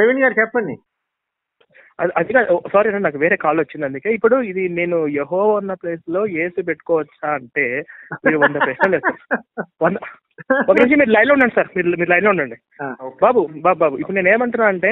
ప్రవీణ్ గారు చెప్పండి అది అది కాదు సారీ నాకు వేరే కాల్ వచ్చింది అందుకే ఇప్పుడు ఇది నేను యహో ఉన్న ప్లేస్ లో ఏసు పెట్టుకోవచ్చా అంటే మీరు వంద ప్రశ్నలు వేస్తారు వంద ఒక నిమిషం మీరు లైన్ లో ఉండండి సార్ మీరు మీరు లైన్ లో ఉండండి ఆ, బాబు బాబు బాబు ఇప్పుడు నేను ఏమంటున్నా అంటే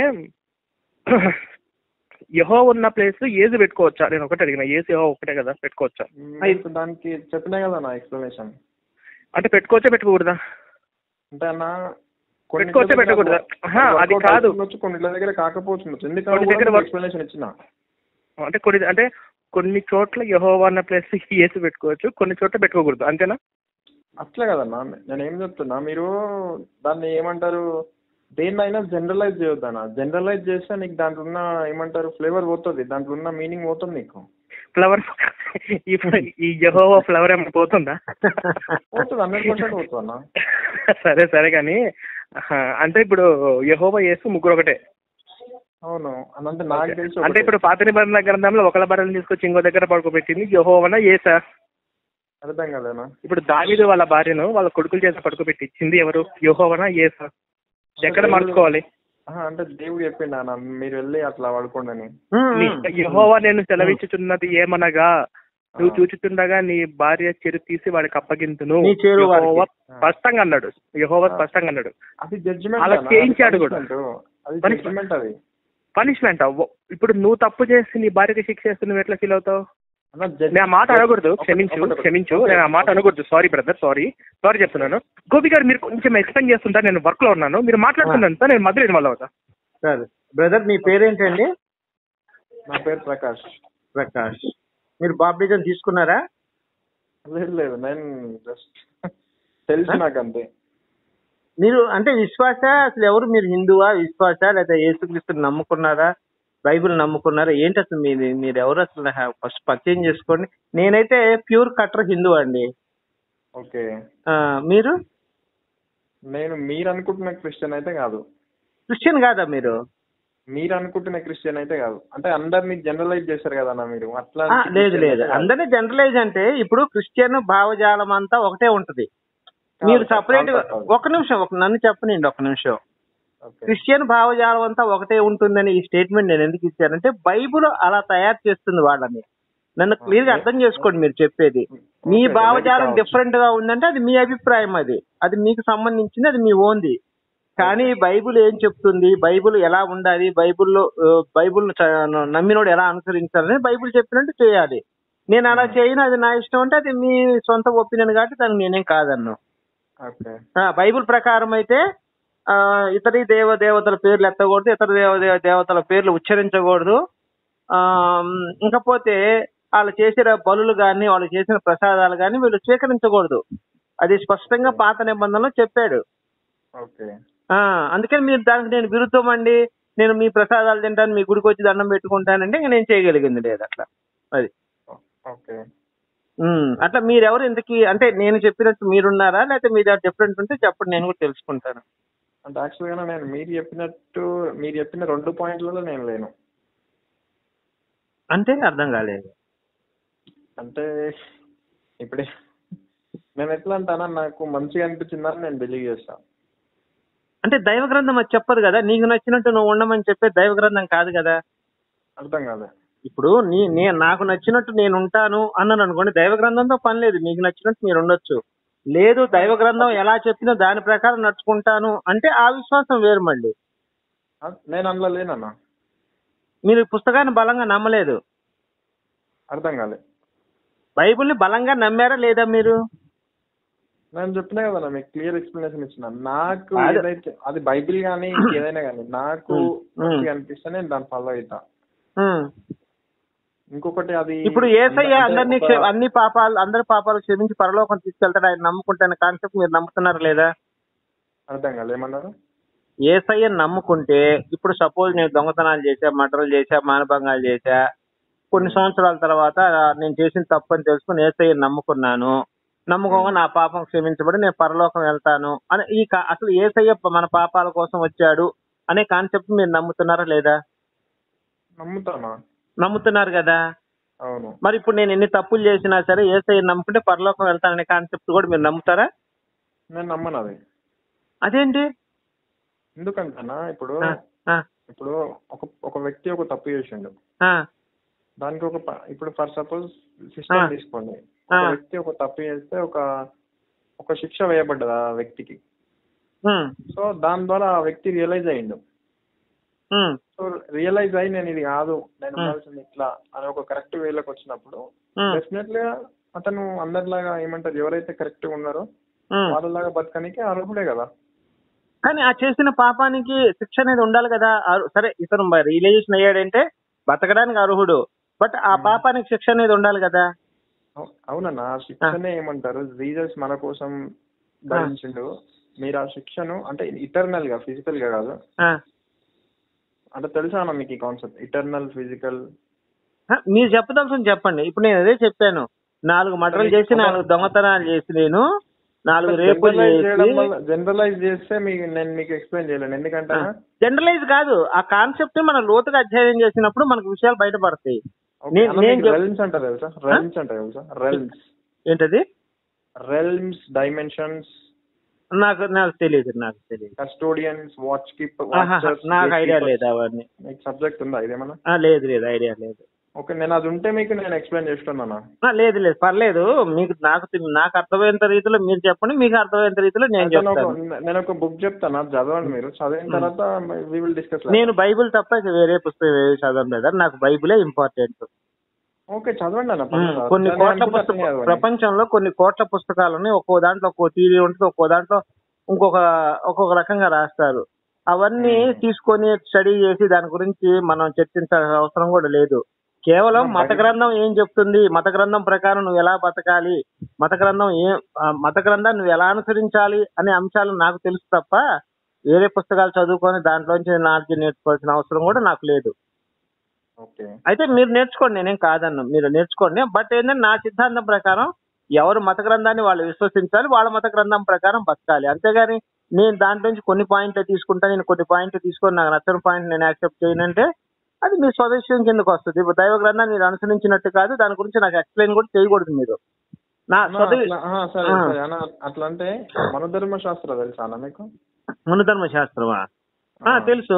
యహో ఉన్న ప్లేస్ ఏసు పెట్టుకోవచ్చా నేను ఒకటే అడిగిన ఏసు యహో ఒకటే కదా పెట్టుకోవచ్చా మీకు దానికి చెప్పినా కదా నా ఎక్స్ప్లెనేషన్ అంటే పెట్టుకోవచ్చా పెట్టుకోకూడదా అంటే అన్న పెట్టుకోవచ్చా పెట్టకూడదా ఆహా, అది కాదు కొన్నిట్ల దగ్గర కాకపోవచ్చు కొన్ని ఎందుకంటే దగ్గర వర్క్- ఎక్స్ప్లెనేషన్ ఇచ్చిన అంటే కొన్ని అంటే కొన్ని చోట్ల యహో అన్న ప్లేస్ ఏసు పెట్టుకోవచ్చు కొన్ని చోట్ల పెట్టుకోకూడదు అంతేనా అట్లే కదన్నా నేను ఏం చెప్తున్నా మీరు దాన్ని ఏమంటారు దేన్నైనా జనరలైజ్ చేయొద్దన్న జనరలైజ్ చేస్తే నీకు దాంట్లో ఉన్న ఏమంటారు ఫ్లేవర్ పోతుంది దాంట్లో ఉన్న మీనింగ్ పోతుంది నీకు ఫ్లవర్ ఇప్పుడు ఈ యహో ఫ్లవర్ ఏమైనా పోతుందా పోతుంది హండ్రెడ్ పర్సెంట్ పోతుంది అన్న సరే సరే కానీ ఆహా, అంటే ఇప్పుడు యహోవా యేసు ముగ్గురు ఒకటే అవును అని అంటే నాకు తెలిసి అంటే ఒకటే. ఇప్పుడు పాత నిబంధన గ్రంథంలో ఒకళ్ళ బర్రెలు తీసుకొచ్చి ఇంకో దగ్గర పడుకోబెట్టింది యహోవన ఏసా అర్థం కాలేనా ఇప్పుడు దావీదు వాళ్ళ భార్యను వాళ్ళ కొడుకుల చేత పడుకోబెట్టి ఇచ్చింది ఎవరు యహోవన ఏసా ఎక్కడ మార్చుకోవాలి ఆహా, అంటే దేవుడు చెప్పిండు అన్న మీరు వెళ్ళి అట్లా పడుకోండి అని ఉమ్, నీ- ఉమ్. యెహోవా నేను సెలవిచ్చుచున్నది ఏమనగా నువ్వు చూచుచుండగా నీ భార్య చెరు తీసి వాడికి అప్పగింతును నీ చెరు వాడికి. యెహోవా స్పష్టంగా అన్నాడు యహోవా స్పష్టంగా అన్నాడు అది జడ్జిమెంట్ అలా చేయించాడు కూడా. అది Punishment. జడ్జిమెంట్ అది పనిష్మెంట్ ఇప్పుడు నువ్వు తప్పు చేసి నీ భార్యకి శిక్ష చేస్తే నువ్వు ఎట్లా ఫీల్ అవుతావు అన్న judge- నేను ఆ మాట అనకూడదు ఒకటి- క్షమించు ఒకటి- క్షమించు ఒకటి- నేను ఆ మాట అనకూడదు సారీ బ్రదర్ సారీ సారీ చెప్తున్నాను గోపి గారు మీరు కొంచెం ఎక్స్ప్లెయిన్ చేస్తుంటారు నేను వర్క్ లో ఉన్నాను మీరు మాట్లాడుతున్నాను సార్ నేను మధ్యలో ఇన్వాల్వ్ అవుతా సరే బ్రదర్ మీ పేరేంటండి నా పేరు ప్రకాష్ ప్రకాష్ మీరు బాప్టిజం తీసుకున్నారా లేదు లేదు నేను జస్ట్ తెలుసు నాకు అంతే మీరు అంటే విశ్వాస అసలు ఎవరు మీరు హిందువా విశ్వాస లేదా యేసుక్రీస్తుని నమ్ముకున్నారా బైబిల్ నమ్ముకున్నారా ఏంటి అసలు మీది మీరు ఎవరు అసలు ఫస్ట్ పరిచయం చేసుకోండి నేనైతే ప్యూర్ కట్టర్ హిందూ అండి ఓకే ఆ, మీరు నేను మీరు అనుకుంటున్న క్రిస్టియన్ అయితే కాదు క్రిస్టియన్ కాదా మీరు మీరు అనుకుంటున్న క్రిస్టియన్ అయితే కాదు అంటే అందరినీ జనరలైజ్ చేశారు కదా అన్న మీరు అట్లా ఆ, లేదు లేదు అందరినీ జనరలైజ్ అంటే ఇప్పుడు క్రిస్టియన్ భావజాలం అంతా ఒకటే ఉంటది మీరు సపరేట్ ఒక నిమిషం ఒక నన్ను చెప్పనండి ఒక నిమిషం క్రిస్టియన్ భావజాలం అంతా ఒకటే ఉంటుందని ఈ స్టేట్మెంట్ నేను ఎందుకు ఇచ్చానంటే బైబుల్ అలా తయారు చేస్తుంది వాళ్ళని నన్ను క్లియర్ గా అర్థం చేసుకోండి మీరు చెప్పేది మీ Okay, భావజాలం కావచ్చు. డిఫరెంట్ గా ఉందంటే అది మీ అభిప్రాయం అది అది మీకు సంబంధించింది అది మీ ఓన్ది కానీ బైబుల్ ఏం చెప్తుంది బైబుల్ ఎలా ఉండాలి బైబుల్లో బైబుల్ నమ్మినోడు ఎలా అనుసరించాలని బైబుల్ చెప్పినట్టు చేయాలి నేను అలా చేయను అది నా ఇష్టం అంటే అది మీ సొంత ఒపీనియన్ కాబట్టి దానికి నేనేం కాదన్ను ఓకే ఆ, బైబిల్ ప్రకారం అయితే ఆ, ఇతరి దేవ దేవతల పేర్లు ఎత్తకూడదు ఇతర దేవ దేవ దేవతల పేర్లు ఉచ్చరించకూడదు ఆ, ఇంకపోతే వాళ్ళు చేసిన బలులు కానీ వాళ్ళు చేసిన ప్రసాదాలు కానీ వీళ్ళు స్వీకరించకూడదు అది స్పష్టంగా పాత నిబంధనలో చెప్పాడు ఓకే ఆ, అందుకని మీరు దానికి నేను విరుద్ధం అండి నేను మీ ప్రసాదాలు తింటాను మీ గుడికి వచ్చి దండం పెట్టుకుంటానంటే ఇంక నేను చేయగలిగింది లేదు అట్లా అది ఓకే ఉమ్, అట్లా మీరెవరు ఇంతకీ అంటే నేను చెప్పినట్టు మీరున్నారా లేకపోతే మీ దగ్గర డిఫరెంట్ ఉంటే చెప్పండి నేను కూడా తెలుసుకుంటాను అంటే యాక్చువల్గా నేను మీరు చెప్పినట్టు మీరు చెప్పిన రెండు పాయింట్లలో నేను లేను అంటే అర్థం కాలేదు అంటే ఇప్పుడే నేను ఎట్లా అంటానా నాకు మంచిగా అనిపించిందని నేను బిలీవ్ చేస్తాను అంటే దైవ గ్రంథం అది చెప్పదు కదా నీకు నచ్చినట్టు నువ్వు ఉండమని చెప్పే దైవ గ్రంథం కాదు కదా అర్థం కాదు ఇప్పుడు నీ నే నాకు నచ్చినట్టు నేను ఉంటాను అన్నాను అనుకోండి దైవ గ్రంథంతో పని లేదు నీకు నచ్చినట్టు మీరు ఉండొచ్చు లేదు దైవ గ్రంథం ఎలా చెప్పినా దాని ప్రకారం నడుచుకుంటాను అంటే ఆ విశ్వాసం వేరు మళ్ళీ అ- నేను అందులో లేనన్నా మీరు ఈ పుస్తకాన్ని బలంగా నమ్మలేదు అర్థం కాలే బైబిల్ని బలంగా నమ్మారా లేదా మీరు నేను చెప్పినా కదా మీకు క్లియర్ ఎక్స్ప్లెనేషన్ ఇచ్చిన నాకు కాదు. ఏదైతే అది బైబిల్ కానీ ఏదైనా కానీ నాకు ఉమ్, ఉమ్. మంచిగా అనిపిస్తే నేను దాన్ని ఫాలో అవుతా ఉమ్. ఇంకొకటి అది ఇప్పుడు ఏసయ్య అంటే అందరినీ ఒక- క్షే- అన్ని పాపాలు అందరి పాపాలు క్షమించి పరలోకం తీసుకెళ్తాడు ఆయన నమ్ముకుంటాను కాన్సెప్ట్ మీరు నమ్ముతున్నారా లేదా అర్థం కాలే ఏమన్నారు ఏసయ్య నమ్ముకుంటే ఇప్పుడు సపోజ్ నేను దొంగతనాలు చేశా మర్డర్లు చేశా మానభంగాలు చేశా కొన్ని సంవత్సరాల తర్వాత నేను చేసిన తప్పు అని తెలుసుకుని ఏసయ్య నమ్ముకున్నాను నమ్ముకోగా నా పాపం క్షమించబడి నేను పరలోకం వెళ్తాను అని ఈ కా- అసలు ఏసయ్య మన పాపాల కోసం వచ్చాడు అనే కాన్సెప్ట్ మీరు నమ్ముతున్నారా లేదా నమ్ముతానా నమ్ముతున్నారు కదా అవును మరి ఇప్పుడు నేను ఎన్ని తప్పులు చేసినా సరే ఏసఐ నమ్ముకుంటే పరలోకం వెళ్తాననే కాన్సెప్ట్ కూడా మీరు నమ్ముతారా నేను నమ్మను అది అదేంటి ఎందుకంటేనా ఇప్పుడు ఆ. ఆ, ఇప్పుడు ఒక ఒక వ్యక్తి ఒక తప్పు చేసిండు ఆ, దానికి ఒక ప- ఇప్పుడు ఫర్ సపోజ్ సిస్టమ్ ఆ. తీసుకోండి ఆ. ఒక వ్యక్తి ఒక తప్పు చేస్తే ఒక ఒక శిక్ష వేయబడ్డది ఆ వ్యక్తికి ఉమ్, సో దాని ద్వారా ఆ వ్యక్తి రియలైజ్ అయ్యిండు ఉమ్, సో రియలైజ్ అయ్యి నేను ఇది కాదు నేను Hmm. ఉండాల్సింది ఇట్లా అని ఒక కరెక్ట్ వేలోకి వచ్చినప్పుడు ఉమ్, డెఫినెట్లీ అతను అందరిలాగా ఏమంటారు ఎవరైతే కరెక్ట్ గా ఉన్నారో ఉమ్. వాళ్ళలాగా బతకనికి అర్హుడే కదా కానీ ఆ చేసిన పాపానికి శిక్ష అనేది ఉండాలి కదా అరు- సరే ఇతను రియలైజేషన్ అయ్యాడంటే బతకడానికి అర్హుడు బట్ ఆ Hmm. పాపానికి శిక్ష అనేది ఉండాలి కదా అవు- అవునన్నా ఆ శిక్షనే ఏమంటారు జీసస్ మన కోసం భరించిండు మీరు ఆ శిక్షను అంటే ఇటర్నల్ గా ఫిజికల్ గా కాదు ఆ. అంటే తెలుసా అన్న మీకు ఈ కాన్సెప్ట్ ఇటర్నల్ ఫిజికల్ ఆ, మీరు చెప్పదలుచుకుని చెప్పండి ఇప్పుడు నేను అదే చెప్పాను నాలుగు మటర్లు చేసి నాలుగు దొంగతనాలు చేసి నేను నాలుగు రేపులు జనరలైజ్ చేయడం చేసి వల్ల జనరలైజ్ చేస్తే మీకు నేను మీకు ఎక్స్ప్లెయిన్ చేయలేను ఎందుకంటే జనరలైజ్ కాదు ఆ కాన్సెప్ట్ ని మనం లోతుగా అధ్యయనం చేసినప్పుడు మనకు విషయాలు బయటపడతాయి నేను- నేను చెప్- రెల్మ్స్ అంటారు తెలుసా రెల్మ్స్ అంటారు తెలుసా రెల్మ్స్ ఏంటది రెల్మ్స్ డైమెన్షన్స్ నాకు నాకు తెలియదు నాకు తెలియదు కస్టోడియన్స్ వాచ్ కీప్ ఆహాహా, నాకు ఐడియా లేదు అవన్నీ మీకు సబ్జెక్ట్ ఉందా ఇదేమన్నా ఆ, లేదు లేదు ఐడియా లేదు ఓకే నేను అది ఉంటే మీకు నేను ఎక్స్ప్లెయిన్ చేస్తున్నాను ఆ, లేదు లేదు పర్లేదు మీకు నాకు తెలి- నాకు అర్థమయ్యేంత రీతిలో మీరు చెప్పండి మీకు అర్థమయ్యేంత రీతిలో నేను అయితే నేను చెప్తాను ఒక- నేను ఒక బుక్ చెప్తాను అది చదవండి మీరు చదివిన Hmm. తర్వాత వి విల్ డిస్కస్ నేను బైబిల్ తప్ప ఇక వేరే పుస్తకం ఏవి చదవను బ్రదర్ నాకు బైబిలే ఇంపార్టెంట్ ఓకే చదవండి అన్న పర్లేదు. కొన్ని నేను కోట్ల అనుకుంటే పుస్తక అట్లనే చదవండి. ప్రపంచంలో కొన్ని కోట్ల పుస్తకాలు ఉన్నాయి ఒక్కో దాంట్లో ఒక్కో థియరీ ఉంటుంది ఒక్కో దాంట్లో ఇంకొక ఒక్కొక్క రకంగా రాస్తారు అవన్నీ Hmm. తీసుకొని స్టడీ చేసి దాని గురించి మనం చర్చించాల్సిన అవసరం కూడా లేదు కేవలం Hmm, మత Bible- గ్రంథం ఏం చెప్తుంది మత గ్రంథం ప్రకారం నువ్వు ఎలా బతకాలి మత గ్రంథం ఏం ఆ, మత గ్రంథాన్ని నువ్వు ఎలా అనుసరించాలి అనే అంశాలు నాకు తెలుసు తప్ప వేరే పుస్తకాలు చదువుకొని దాంట్లోంచి నాలెడ్జ్ నేర్చుకోవాల్సిన అవసరం కూడా నాకు లేదు ఓకే అయితే మీరు నేర్చుకోండి నేనేం కాదన్ను మీరు నేర్చుకోండి బట్ ఏంటంటే నా సిద్ధాంతం ప్రకారం ఎవరు మత గ్రంథాన్ని వాళ్ళు విశ్వసించాలి వాళ్ళ మత గ్రంథం ప్రకారం బతకాలి అంతేగాని నేను దాంట్లో నుంచి కొన్ని పాయింట్లు తీసుకుంటా నేను కొన్ని పాయింట్లు తీసుకొని నాకు నచ్చని పాయింట్ నేను యాక్సెప్ట్ చేయనంటే అది మీ స్వదేశం కిందకు వస్తుంది ఇప్పుడు దైవ గ్రంథాన్ని మీరు అనుసరించినట్టు కాదు దాని గురించి నాకు ఎక్స్ప్లెయిన్ కూడా చేయకూడదు మీరు నా అన్న, స్వదేశ అట్లా- ఆ, సరే ఆ. సరే అన్న అట్లా అంటే మనధర్మ శాస్త్రం తెలుసా అన్న మీకు మునుధర్మ శాస్త్రమా ఆ, ఆ. తెలుసు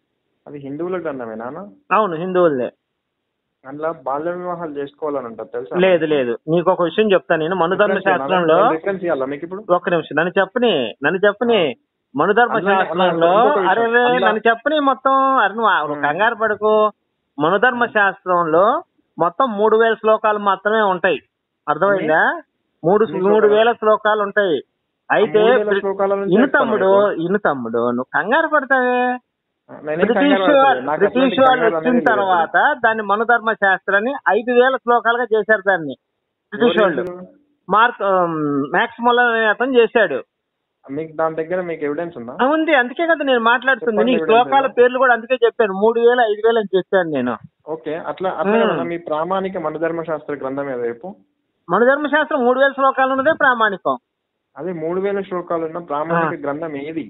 అది హిందువుల గ్రంథమేనా అన్న అవును హిందువులే అందులో బాల్య వివాహాలు చేసుకోవాలని ఉంటుంది తెలుసా లేదు లేదు నీకు ఒక విషయం చెప్తాను నేను మనుధర్మ శాస్త్రంలో రిఫరెన్స్ ఇవ్వాలా మీకు ఇప్పుడు ఒక్క నిమిషం నన్ను చెప్పని నన్ను చెప్పని మనుధర్మ అన్న, శాస్త్రంలో అన్న, ఇంకొక విషయం. అరే రే, అందులో- నన్ను చెప్పని మొత్తం అరే నువ్వు ఆ- ఉమ్. కంగారు పడకు మనుధర్మ శాస్త్రంలో మొత్తం మూడు వేల శ్లోకాలు మాత్రమే ఉంటాయి అర్థమైందా మూడు ఎన్ని మూడు శ్లోకాలు? వేల శ్లోకాలు ఉంటాయి అయితే మూడు వేల శ్లోకాల నుంచి ఇను చెప్తాను తమ్ముడు మీకు. ఇను తమ్ముడు నువ్వు కంగారు పడతావే నేనేం కంగారు బ్రిటిష్ పడతలేదు. వాళ్ళు- నాకు బ్రిటిష్ అట్లాంటి వాళ్ళు కంగారు వచ్చిన అనేది లేదు. తర్వాత దాన్ని మనుధర్మ శాస్త్రాన్ని ఐదు వేల శ్లోకాలుగా చేశారు దాన్ని బ్రిటిష్ ఎవరు వాళ్ళు చేశారు? మార్క్ మ్యాక్స్ మొల్లర్ అనే అతను చేశాడు మీకు దాని దగ్గర మీకు ఎవిడెన్స్ ఉందా ఆ, ఉంది అందుకే కదా నేను మాట్లాడుతుంది చెప్పండి, నీ evidence శ్లోకాల ఏదో. పేర్లు కూడా అందుకే చెప్పాను మూడు వేలు ఐదు వేలు అని చెప్పాను నేను ఓకే అట్లా అట్లా మ్మ్. కదా మీ ప్రామాణిక మనధర్మ శాస్త్ర గ్రంథం ఏదో రేపు మన ధర్మశాస్త్రం మూడు వేల శ్లోకాలు ఉన్నదే ప్రామాణికం అదే మూడు వేల శ్లోకాలు ఉన్న ప్రామాణిక గ్రంథం ఏది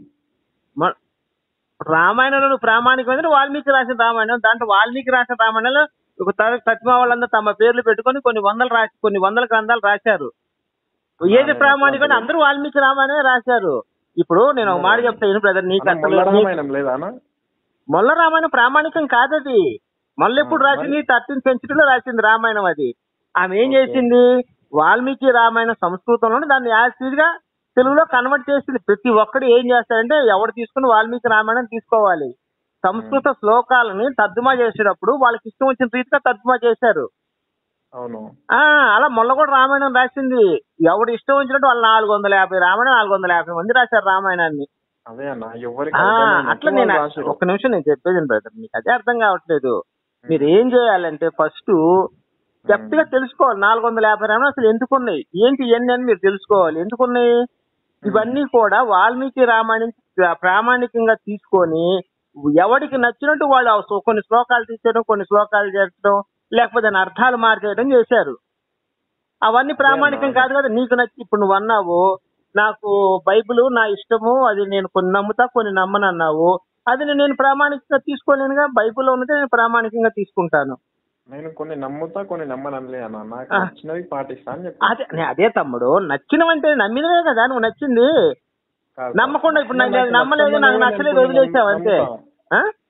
మ- రామాయణంలో నువ్వు ప్రామాణికం అంటే వాల్మీకి రాసిన రామాయణం దాంట్లో వాల్మీకి రాసిన రామాయణంలో ఒక తర- సత్యమా వాళ్ళందరూ తమ పేర్లు పెట్టుకొని కొన్ని వందలు రాసి కొన్ని వందల గ్రంథాలు రాశారు ఏది నేను ప్రామాణికం అట్లా అందరూ వాల్మీకి రామాయణమే రాశారు ఇప్పుడు నేను ఒక మాట చెప్తాను బ్రదర్ నీకు అన్న, అసలు మొల్ల నీకు- రామాయణం లేదా అన్న మొల్ల రామాయణం ప్రామాణికం కాదది మళ్ళీ ఎప్పుడు ఆ, రాసింది థర్టీన్ సెంచరీలో రాసింది రామాయణం అది ఆమె ఏం ఓకే. చేసింది వాల్మీకి రామాయణం సంస్కృతంలోనే దాన్ని యాసిడ్ గా తెలుగులో కన్వర్ట్ చేసింది ప్రతి ఒక్కడు ఏం చేస్తాడంటే ఎవడు తీసుకుని వాల్మీకి రామాయణం తీసుకోవాలి సంస్కృత శ్లోకాలని తర్జుమా చేసేటప్పుడు వాళ్ళకి ఇష్టం వచ్చిన రీతిగా తర్జుమా చేశారు అవును ఆ అలా మొల్ల కూడా రామాయణం రాసింది ఎవడు ఇష్టం వచ్చినట్టు వాళ్ళు నాలుగు వందల యాభై రామాయణం నాలుగు వందల యాభై మంది రాశారు రామాయణాన్ని అదే అన్న ఎవరికి ఆ, అర్థమైనట్టు అట్లా వాళ్ళు నేను రాసిర్రు. ఒక్క నిమిషం నేను చెప్పేది బ్రదర్ మీకు అదే అర్థం కావట్లేదు మీరు ఏం చేయాలంటే ఫస్ట్ డెప్త్ గా తెలుసుకోవాలి నాలుగు వందల యాభై రామాయణం అసలు ఎందుకున్నాయి ఏంటి ఇవన్నీ అని మీరు తెలుసుకోవాలి ఎందుకున్నాయి ఇవన్నీ కూడా వాల్మీకి రామాయణం ప్రామాణికంగా తీసుకొని ఎవడికి నచ్చినట్టు వాళ్ళు ఆ సో- కొన్ని శ్లోకాలు తీసేయడం కొన్ని శ్లోకాలు చేర్చడం లేకపోతే దాని అర్థాలు మార్చేయడం చేశారు అవన్నీ ప్రామాణికం కాదు కదా నీకు నచ్చి ఇప్పుడు నువ్వు అన్నావు నాకు బైబిల్ నా ఇష్టము అది నేను కొన్ని నమ్ముతా కొన్ని నమ్మను అన్నావు అది నేను ప్రామాణికంగా తీసుకోలేనుగా బైబిల్లో ఉన్నది నేను ప్రామాణికంగా తీసుకుంటాను నేను కొన్ని నమ్ముతా కొన్ని నమ్మనలే అన్న నాకు ఆ. నచ్చినవి పాటిస్తా అని అదే నే- అదే తమ్ముడు నచ్చినవంటే నమ్మినవే కదా నువ్వు నచ్చింది కాదు. నమ్మకుండా ఇప్పుడు నాకు నాకు నమ్మలేదు నాకు నచ్చనివి నచ్చలేదు నేను వదిలేసావు అంతే నమ్ముతా. ఆ?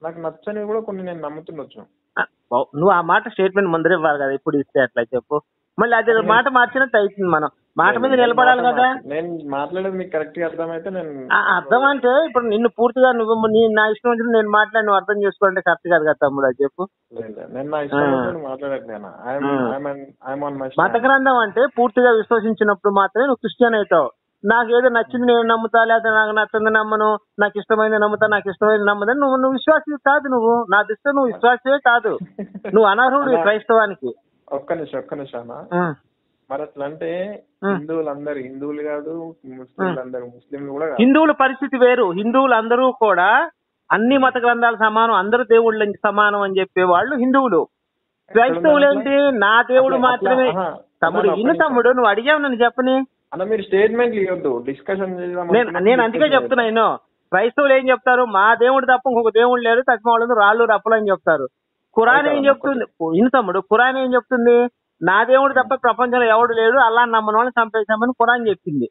నాకు నచ్చని కూడా కొన్ని నేను నమ్ముతుండొచ్చు ఆ, ఓ, నువ్వు ఆ మాట స్టేట్మెంట్ ముందర ఇవ్వాలి కదా ఇప్పుడు ఇస్తే అట్లా చెప్పు మళ్ళీ అది మాట మార్చినట్టు అవుతుంది మనం మాట మీద నేను నిలబడాలి మాట కదా మార్చ- నేను మాట్లాడేది మీకు కరెక్ట్ గా అర్థమైతే నేను ఆ, అర్థం అంటే ఇప్పుడు నిన్ను పూర్తిగా నువ్వు నీ నా ఇష్టం వచ్చిన నేను మాట్లాడి నువ్వు అర్థం చేసుకోవాలంటే కరెక్ట్ కాదు కదా తమ్ముడు అది చెప్పు లేదు, లేదు. నేను నా ఇష్టం ఆ. వచ్చినట్టు మాట్లాడట్లేనా I'm uh. I'm on my మత గ్రంథం అంటే పూర్తిగా విశ్వసించినప్పుడు మాత్రమే నువ్వు క్రిస్టియన్ అవుతావు నాకు ఏదో నచ్చింది నేను నమ్ముతా లేదా నాకు నచ్చింది నమ్మను నాకు ఇష్టమైంది నమ్ముతా నాకు ఇష్టమైంది నమ్మదని నువ్వు నువ్వు విశ్వాసి కాదు నువ్వు నా దృష్టిలో నువ్వు విశ్వాసే కాదు నువ్వు అనర్హుడు ఈ అలా- క్రైస్తవానికి ఒక్క నిమిషం ఒక్క నిమిషం అన్న. ఆ, మరి అట్లా అంటే ఆ. హిందువులు అందరు హిందువులు కాదు ముస్లింలు అందరు ముస్లింలు కూడా కాదు హిందువుల పరిస్థితి వేరు హిందువులు అందరూ కూడా అన్ని మత గ్రంథాలు సమానం అందరు దేవుళ్ళ సమానం అని చెప్పే వాళ్ళు హిందువులు క్రైస్తవులు ఏంటి నా దేవుడు అట్లా- మాత్రమే అట్లా- ఆహా. తమ్ముడు అట్లా ఇను ఒక్క తమ్ముడు నువ్వు అడిగావు నన్ను చెప్పని అన్న మీరు స్టేట్మెంట్లు ఇవ్వద్దు డిస్కషన్ నేను నేను అందుకే చెప్తున్నా నేను క్రైస్తవులు ఏం చెప్తారు మా దేవుడు తప్ప ఇంకొక దేవుడు లేడు తక్కువ వాళ్ళు రాళ్ళు రప్పలు అని చెప్తారు ఖురాన్ ఏం చెప్తుంది ఇను తమ్ముడు ఖురాన్ ఏం చెప్తుంది నా దేవుడు తప్ప ప్రపంచంలో ఎవడు లేడు అల్లా నమ్మని వాళ్ళని చంపేశామని ఖురాన్ చెప్పింది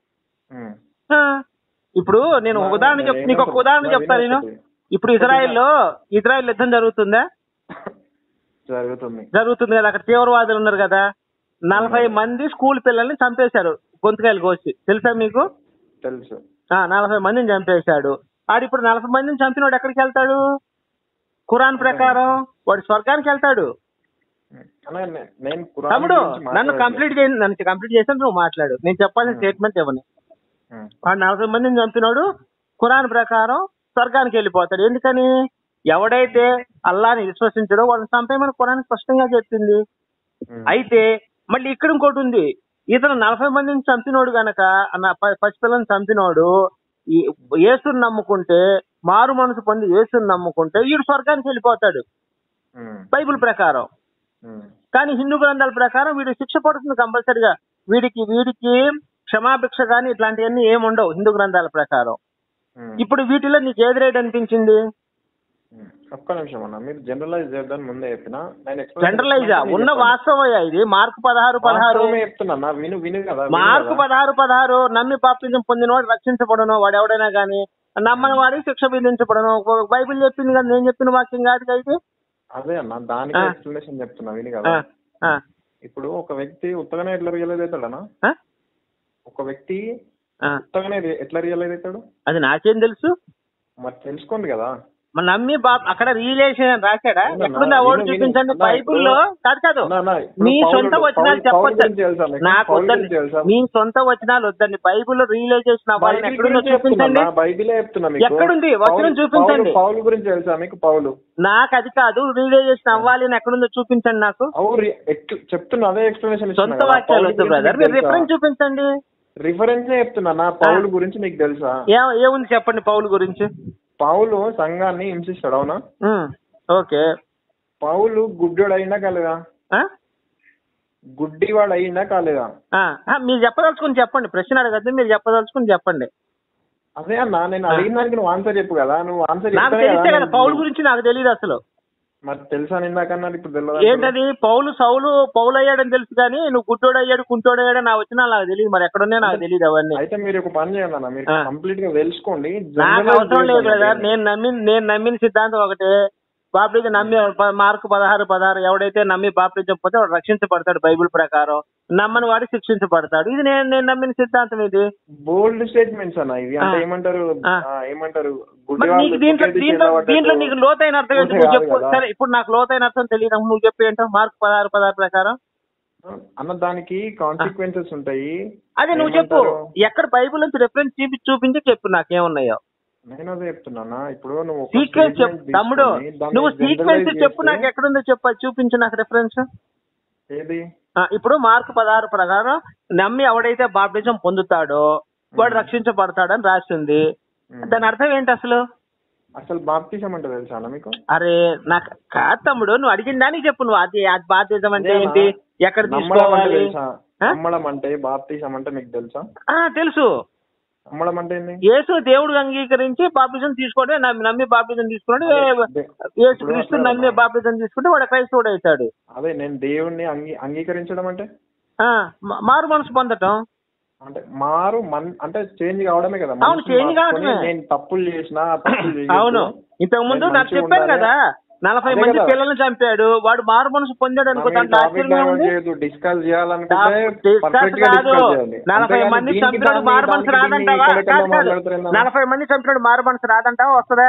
ఆ, ఇప్పుడు నేను ఒక ఉదాహరణ చెప్ నీకు ఒక ఉదాహరణ చెప్తాను నేను ఇప్పుడు ఇజ్రాయెల్లో ఇజ్రాయెల్ యుద్ధం జరుగుతుందా జరుగుతుంది జరుగుతుంది కదా అక్కడ తీవ్రవాదులు ఉన్నారు కదా నలభై మంది స్కూల్ పిల్లల్ని చంపేశారు గొంతుకాయలు కోసి తెలుసా మీకు తెలుసు ఆ నలభై మందిని చంపేశాడు ఆడు ఇప్పుడు నలభై మందిని చంపినోడు ఎక్కడికి వెళ్తాడు ఖురాన్ ప్రకారం వాడు స్వర్గానికి వెళ్తాడు అన్న నే- నేను ఖురాన్ తమ్ముడు గురించి నన్ను మాట్లాడట్లేదు. కంప్లీట్ చేయండి నన్ను కంప్లీట్ చేసాను నువ్వు మాట్లాడు నేను చెప్పాల్సిన స్టేట్మెంట్ ఇవ్వని ఉం. వాడు నలభై మందిని చంపినోడు ఖురాన్ ప్రకారం స్వర్గానికి వెళ్ళిపోతాడు ఎందుకని ఎవడైతే అల్లాని విశ్వసించడో వాళ్ళని చంపేయమని ఖురాన్ స్పష్టంగా చెప్పింది ఉం. అయితే మళ్ళీ ఇక్కడ ఇంకోటి ఉంది ఇతను నలభై మందిని చంపినోడు గనక అన్న ప- పసిపిల్లని చంపినోడు ఈ యేసుని నమ్ముకుంటే మారు మనసు పొంది యేసుని నమ్ముకుంటే వీడు స్వర్గానికి వెళ్ళిపోతాడు ఉం. బైబిల్ ప్రకారం ఉం. కానీ హిందూ గ్రంథాల ప్రకారం వీడికి శిక్ష పడుతుంది కంపల్సరిగా వీడికి వీడికి క్షమాభిక్ష కానీ ఇట్లాంటివన్నీ ఏమి ఉండవు హిందూ గ్రంథాల ప్రకారం ఉం. ఇప్పుడు వీటిలో నీకు ఏది రైట్ అనిపించింది ఉం. ఒక్క నిమిషం అన్న మీరు జనరలైజ్ చేద్దాం ముందే చెప్పిన నేను explain జనరలైజా చేస్తున్నాను, ఉన్న నేను చెప్తాను. వాస్తవమయ్యా ఇది మార్కు పదహారు పదహారు వాస్తవమే చెప్తున్నా అన్న, విను విను కదా విను మార్కు కదా. పదహారు పదహారు నమ్మి పాపిజం పొందినవాడు రక్షించబడను వాడు ఎవడైనా గాని నమ్మని వాడికి శిక్ష విధించబడను ఒక బైబిల్ చెప్పింది కదా నేను చెప్పిన వాక్యం కాదు అయితే అదే అన్న దానికి ఆ. ఎక్స్ప్లెనేషన్ చెప్తున్నా విని ఆ, కదా ఆ, ఇప్పుడు ఒక వ్యక్తి ఉత్తగానే ఎట్లా రియలైజ్ అవుతాడనా ఆ, ఒక వ్యక్తి ఆ. ఉత్తగానే రి- ఎట్లా రియలైజ్ అవుతాడు అది నాకేం తెలుసు మరి తెలుసుకోండి కదా మరి నమ్మి బా అక్కడ రియలైజేషన్ అని రాశాడా అవునన్నా, ఎక్కడుంది ఆ వర్డ్ విను, విను. చూపించండి అన్నా, బైబిల్లో కాదు కాదు అన్నా, అన్నా, ఇప్పుడు మీ పౌలు- సొంత వచనాలు పౌలు- పౌలు చెప్పొచ్చు గురించి తెలుసా మీకు? నాకు పౌలు వద్దండి గురించి తెలుసా? మీ సొంత వచనాలు వద్దండి బైబిల్లో రియలైజేషన్ అవ్వాలని బైబిల్ ఎక్కడుందో గురించి చెప్తున్నా, చూపించండి నా బైబిలే చెప్తున్నా మీకు ఎక్కడుంది? వచనం పౌలు- చూపించండి. పౌలు- పౌలు గురించి తెలుసా మీకు పౌలు నాకు అది కాదు రియలైజేషన్ అవ్వాలి అని ఎక్కడుందో చూపించండి నాకు అవు రి- ఎట్ల- చెప్తున్నా అదే ఎక్స్ప్లెనేషన్ సొంత వాక్యాలు వద్దు బ్రదర్ మీరు రిఫరెన్స్ చూపించండి రిఫరెన్స్ చెప్తున్నా నా పౌలు గురించి మీకు తెలుసా ఏ ఏముంది చెప్పండి పౌలు గురించి పౌలు సంఘాన్ని హింసిస్తాడు అవునా ఉమ్, ఓకే పౌలు గుడ్డోడు అయినా కాలేదా ఆ? గుడ్డివాడు అయినా కాలేదా ఆ, ఆ, మీరు చెప్పదలుచుకుని చెప్పండి ప్రశ్న అడగద్దు మీరు చెప్పదలుచుకుని చెప్పండి అదే అన్న నేను అడిగిన దానికి నువ్వు ఆన్సర్ చెప్పు కదా నువ్వు ఆన్సర్ నాకు చెప్తానే తెలిస్తే కదా నేను- పౌలు గురించి నాకు తెలియదు అసలు మరి తెలుసా నిందాకన్నారు ఇప్పుడు తెలియదు ఏంటది పౌలు సౌలు పౌలు అయ్యాడని తెలుసు కానీ నువ్వు గుడ్డోడు అయ్యాడు కుంటోడు అయ్యాడు నా వచ్చినా నాకు తెలియదు మరి ఎక్కడున్నాయో నాకు తెలియదు అవన్నీ అయితే మీరు ఒక పని చేయండి అన్న మీరు ఆ. కంప్లీట్ గా తెలుసుకోండి నాకు Generalize అవసరం లేదు చేయొద్దు బ్రదర్ అన్న. నేను నమ్మిన నేను నమ్మిన సిద్ధాంతం ఒకటే బాప్టిజం నమ్మి ప- మార్కు పదహారు పదహారు ఎవడైతే నమ్మి బాప్టిజం పోతే వాడు రక్షించబడతాడు బైబిల్ ప్రకారం నమ్మని వాడు శిక్షించబడతాడు ఇది నేను నేను నమ్మిన సిద్ధాంతం ఇది బోల్డ్ స్టేట్మెంట్స్ అన్న ఇవి అంటే ఆ. ఏమంటారు ఆ. ఆ, ఏమంటారు మరి గుడ్డివాళ్ళు నీకు దీంట్లో కుక్కేసి దీంట్లో కింద పడ్డట్టు. దీంట్లో నీకు లోతైన అర్థం ఏంటి ఉంటే నువ్వు కాదు చెప్పు కదా. సరే ఇప్పుడు నాకు లోతైన అర్థం తెలియదు నువ్వు చెప్పు ఏంటో మార్క్ పదహారు పదహారు ప్రకారం అన్న దానికి కాన్సిక్వెన్సెస్ ఉంటాయి అదే నువ్వు చెప్పు ఏమంటారు? ఎక్కడ బైబిల్ నుంచి రెఫరెన్స్ చూపి చూపించి చెప్పు నాకేమున్నాయో నేను అదే చెప్తున్నా ఇప్పుడు నువ్వు ఒక సీక్వెన్స్ statement చెప్పు తమ్ముడు తీసుకొని దాన్ని నువ్వు సీక్వెన్స్ generalize చెప్పు చేస్తే నాకు ఎక్కడుందో చెప్పు అది చూపించు నాకు రెఫరెన్స్ ఏది ఇప్పుడు మార్క్ పదహారు ప్రకారం నమ్మి ఎవడైతే బాప్టిజం పొందుతాడో వాడు రక్షించబడతాడని రాసింది ఉమ్. దాని అర్థం ఏంటి అసలు అసలు బాప్తిజం అంటే తెలుసా అన్న మీకు అరే నాకు కాదు తమ్ముడు నువ్వు అడిగిన దానికి చెప్పు నువ్వు అది అది బాప్టిజం అంటే అదేనా? ఏంటి ఎక్కడ నమ్మడం అంటే తీసుకోవాలి తెలుసా ఆ? నమ్మడం అంటే బాప్తిజం అంటే మీకు తెలుసా ఆ, తెలుసు నమ్మడం అంటే ఏంది యేసు దేవుడు అంగీకరించి బాప్టిజం తీసుకోవడం నమ్మి నమ్మి బాప్టిజం తీసుకున్నాడు అదే. యేసు ఇప్పుడు క్రీస్తు అట్లా నమ్మి బాప్టిజం తీసుకుంటే వాడు క్రైస్తవుడు అవుతాడు అదే నేను దేవుణ్ణి అంగీ అంగీకరించడం అంటే ఆ, మా- మారు మనసు పొందటం అంటే మారు మన్ అంటే చేంజ్ కావడమే కదా అవును, మనిషిని change మార్చుకొని కావడమే. నేను తప్పులు చేసినా ఆ తప్పులు చేయొద్దు. అవును ఇంతకు ముందు నేను నాకు మంచిగా చెప్పాను ఉండాలి. కదా నలభై అదే మంది కదా. పిల్లల్ని చంపాడు వాడు మారు మనసు పొందాడు అనుకో దాంట్లో ఆశ్చర్యం ఉంది డిస్కస్ చేయాలనుకుంటే డిస్కస్ పర్ఫెక్ట్ గా కాదు డిస్కస్ చేయాలి నలభై అంతేగాని మంది దీనికి చంపినాడు దాన్ని, మారు మనసు దానికి దీన్ని రాదంటావా ఇక్కడ ఇక్కడ కాదు కాదు మాట్లాడుతున్నారు నలభై మంది చంపినాడు మారు మనసు రాదంటావా వస్తుందా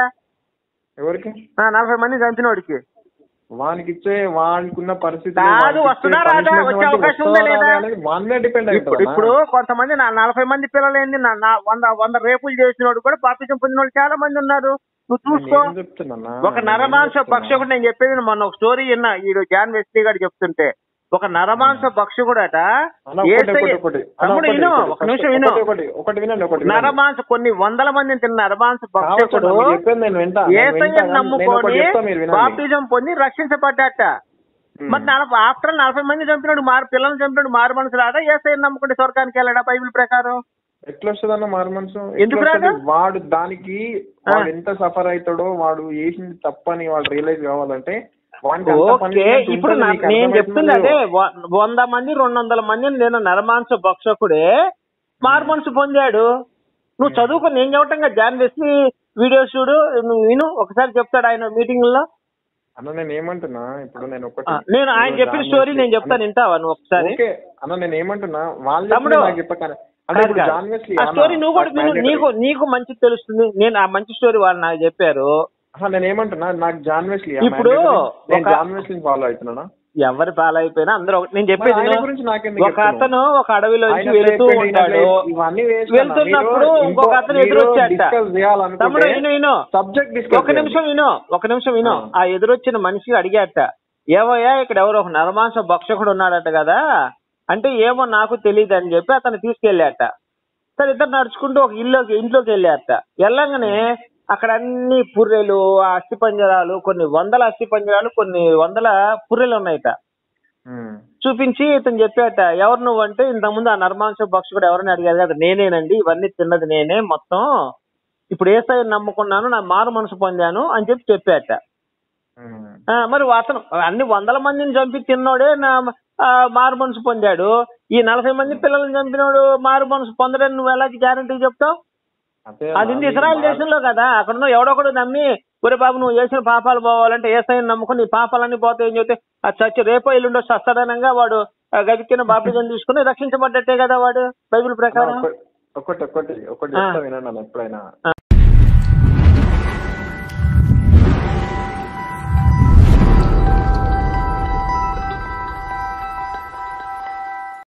ఎవరికి ఆ, నలభై మంది చంపినోడికి వానికి ఇచ్చే వానికున్న పరిస్థితి కాదు, వస్తుందా రాదా? వచ్చే అవకాశం ఉందా లేదా? వాన్ మీద డిపెండ్ ఇప్పుడు ఇప్పుడు కొంతమంది నా నలభై మంది పిల్లలు ఏంది నా నా వంద వంద రేపులు చేసినోడు కూడా పాపిజం పొందిన వాళ్ళు చాలా మంది ఉన్నారు నువ్వు చూసుకో చెప్తున్నా ఒక నరమాంస భక్షకుడు నేను చెప్పేది మొన్న ఒక స్టోరీ విన్నా ఈ జాన్ వెస్లీ గారు చెప్తుంటే ఒక నరమాంస భక్షకుడట ఏసయ్య- తమ్ముడు విను ఒక నిమిషం విను ఒకటి ఒకటి వినండి ఒకటి వినండి. నరమాంస కొన్ని వందల మందిని తిన్న నరమాంస కావచ్చు భక్షకుడు అన్న, మీరు చెప్పేది నేను వింటా. నేను వింటా ఏసయ్యను కానీ నేను ఒకటి నమ్ముకొని చెప్తా, మీరు వినండి. బాప్టిజం పొంది రక్షించబడ్డాట ఉమ్. మరి నలభై ఆఫ్టర్ నలభై మంది చంపినాడు మారు పిల్లల్ని చంపినాడు మారు మనసు రాదా ఏసయ్యను నమ్ముకుంటే స్వర్గానికి వెళ్ళాడా బైబిల్ ప్రకారం ఎట్లా వస్తుంది అన్న మారు మనసు ఎందుకు ఎట్లా రాదు? వస్తది? వాడు దానికి వాడు ఎంత సఫర్ అవుతాడో వాడు చేసింది తప్పని వాడు రియలైజ్ కావాలంటే వానికి అంత ఓకే punishment ఇప్పుడు ఉంటుంది, నా- నీకు నేను అర్థమవుతుందో చెప్తుంది అదే లేదో? వ- వంద మంది రెండు వందల మంది నేను నరమాంస భక్షకుడే మారు మనసు పొందాడు నువ్వు చదువుకో నేను చెప్పటం కదా జాన్ వెస్లీ వీడియోస్ చూడు నువ్వు విను ఒకసారి చెప్తాడు ఆయన మీటింగ్ లో అన్న నేను ఏమంటున్నా ఇప్పుడు నేను ఒకటి ఆ, నేను ఆయన ఇప్పుడు చెప్పిన దాని స్టోరీ గురించి- నేను చెప్తాను వింటావా నువ్వు ఒకసారి ఓకే అన్న నేను ఏమంటున్నా వాళ్ళు తమ్ముడు, చెప్పింది నాకు చెప్పకనే అంటే కాదు ఇప్పుడు కాదు. జాన్ వెస్లీ ఆ అన్న, స్టోరీ నువ్వు కూడా నాకు విను mandatory. నీకు నీకు మంచి తెలుస్తుంది నేను ఆ మంచి స్టోరీ వాళ్ళు నాకు చెప్పారు ఆహా, నేను ఏమంటున్నా నాకు జాన్ వెస్లీ ఇప్పుడు నేను ఒక- జాన్ వెస్లీని ఫాలో అవుతున్నానా ఎవరి పాలైపోయినా అందరూ ఒక- నేను మరి చెప్పేది ఆయన విను. గురించి నాకెందుకు ఒక చెప్తున్నావు? అతను ఒక అడవిలోంచి ఆయన వెళుతూ చెప్పేది ఉంటాడు ఈయన ఇవన్నీ waste అన్న. వెళ్తున్నప్పుడు మీరు ఇంకొక అతను మీరు ఎదురొచ్చాట discuss చేయాలనుకుంటే తమ్ముడు విను విను సబ్జెక్ట్ డిస్కస్ ఒక నిమిషం విను ఒక నిమిషం విను ఆ. ఆ ఎదురొచ్చిన మనిషి అడిగాట ఏవయ్యా ఇక్కడ ఎవరో ఒక నరమాంస భక్షకుడు ఉన్నాడట కదా అంటే ఏమో నాకు తెలియదు అని చెప్పి అతను తీసుకెళ్ళాట సరే ఇద్దరు నడుచుకుంటూ ఒక ఇల్లుకి ఇంట్లోకి వెళ్ళారట వెళ్ళంగానే అక్కడ అన్ని పుర్రెలు ఆ అస్థి పంజరాలు కొన్ని వందల అస్థి పంజరాలు కొన్ని వందల పుర్రెలు ఉన్నాయట చూపించి ఇతను చెప్పాట ఎవరు నువ్వు అంటే ఇంతకుముందు ఆ నర్మాంస భక్షకుడు ఎవరిని అడిగారు కదా నేనేనండి ఇవన్నీ తిన్నది నేనే మొత్తం ఇప్పుడు ఏసఐ నమ్ముకున్నాను నా మారు మనసు పొందాను అని చెప్పి చెప్పాట ఆ, మరి అతను అన్ని వందల మందిని చంపి తిన్నోడే నా ఆ, మారు మనసు పొందాడు ఈ నలభై మంది పిల్లల్ని చంపినోడు మారు మనసు పొందడని నువ్వు ఎలా గ్యారంటీ చెప్తావు అది ఉంది ఇస్రాయల్ దేశంలో కదా అక్కడ ఉన్న ఎవడొకడు నమ్మి ఒరే బాబు నువ్వు చేసిన పాపాలు పోవాలంటే ఏసైని నమ్ముకుని నీ పాపాలన్నీ పోతాయి అని చెప్తే ఆ చచ్చి రేపో ఎల్లుండో సస్తదనంగా వాడు ఆ గదికిన బాప్టిజం తీసుకుని రక్షించబడ్డట్టే కదా వాడు బైబిల్ ప్రకారం ఒకటి ఒకటి ఒకటి ఆ. చెప్తా వినండి అన్న ఎప్పుడైనా ఆ.